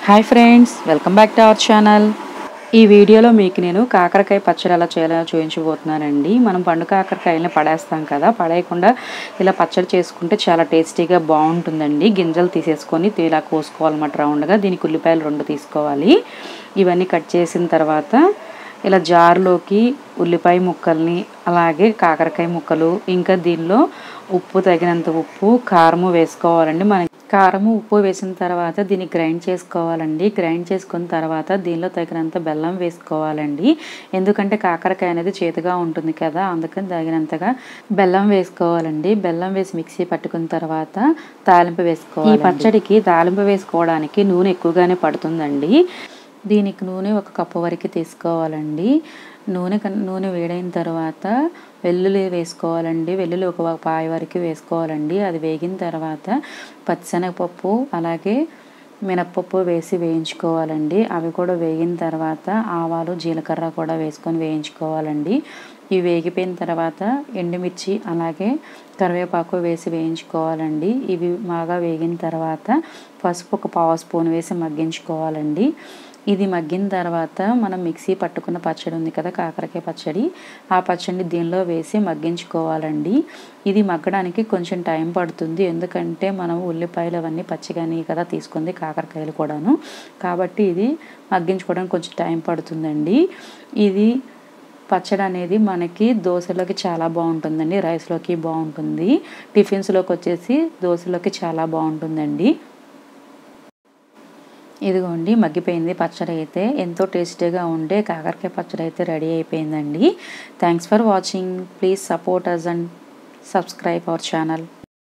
hi friends welcome back to our channel ఈ వీడియోలో మీకు నేను కాకరకాయ పచ్చడి ఎలా చేయాలో చూపించబోతున్నానండి మనం పండు కాకరకాయలని పడేస్తాం కదా పడేయకుండా ఇలా పచ్చడి చేసుకుంటే చాలా టేస్టీగా బాగుంటుందండి గింజలు తీసేసుకొని ఇలా కోసుకోవాలన్నమాట రౌండ్గా దీనికి ఉల్లిపాయలు రెండు తీసుకోవాలి ఇవన్నీ కట్ చేసిన తర్వాత ఇలా జారులోకి ఉల్లిపాయ ముక్కల్ని అలాగే కాకరకాయ ముక్కలు ఇంకా దీనిలో ఉప్పు తగినంత ఉప్పు కారము వేసుకోవాలండి మన కారము ఉప్పు వేసిన తర్వాత దీన్ని గ్రైండ్ చేసుకోవాలండి గ్రైండ్ చేసుకున్న తర్వాత దీనిలో తగినంత బెల్లం వేసుకోవాలండి ఎందుకంటే కాకరకాయ అనేది చేతిగా ఉంటుంది కదా అందుకని తగినంతగా బెల్లం వేసుకోవాలండి బెల్లం వేసి మిక్సీ పట్టుకున్న తర్వాత తాలింపు వేసుకోవాలి ఈ పచ్చడికి తాలింపు వేసుకోవడానికి నూనె ఎక్కువగానే పడుతుందండి దీనికి నూనె ఒక కప్పు వరకు తీసుకోవాలండి నూనె కన్- నూనె వేడైన తర్వాత వెల్లుల్లి వేసుకోవాలండి వెల్లుల్లి ఒక పాయ వరకు వేసుకోవాలండి అది వేగిన తర్వాత పచ్చిశనగపప్పు అలాగే మినప్పప్పు వేసి వేయించుకోవాలండి అవి కూడా వేగిన తర్వాత ఆవాలు జీలకర్ర కూడా వేసుకొని వేయించుకోవాలండి ఇవి వేగిపోయిన తర్వాత ఎండుమిర్చి అలాగే కరివేపాకు వేసి వేయించుకోవాలండి ఇవి బాగా వేగిన తర్వాత పసుపు ఒక పావు స్పూన్ వేసి మగ్గించుకోవాలండి ఇది మగ్గిన తర్వాత మనం మిక్సీ పట్టుకున్న పచ్చడి ఉంది కదా కాకరకాయ పచ్చడి ఆ పచ్చడిని దీనిలో వేసి మగ్గించుకోవాలండి ఇది మగ్గడానికి కొంచెం టైం పడుతుంది ఎందుకంటే మనం ఉల్లిపాయలు అవన్నీ పచ్చిగాని కదా తీసుకుంది కాకరకాయలు కూడాను కాబట్టి ఇది మగ్గించుకోవడానికి కొంచెం టైం పడుతుందండి ఇది పచ్చడి అనేది మనకి దోశలోకి చాలా బాగుంటుందండి రైస్లోకి బాగుంటుంది టిఫిన్స్లోకి వచ్చేసి దోశలోకి చాలా బాగుంటుందండి ఇదిగోండి మగ్గిపోయింది పచ్చడి అయితే ఎంతో టేస్టీగా ఉండే కాకరకాయ పచ్చడి అయితే రెడీ అయిపోయిందండి thanks for watching please support us and subscribe our channel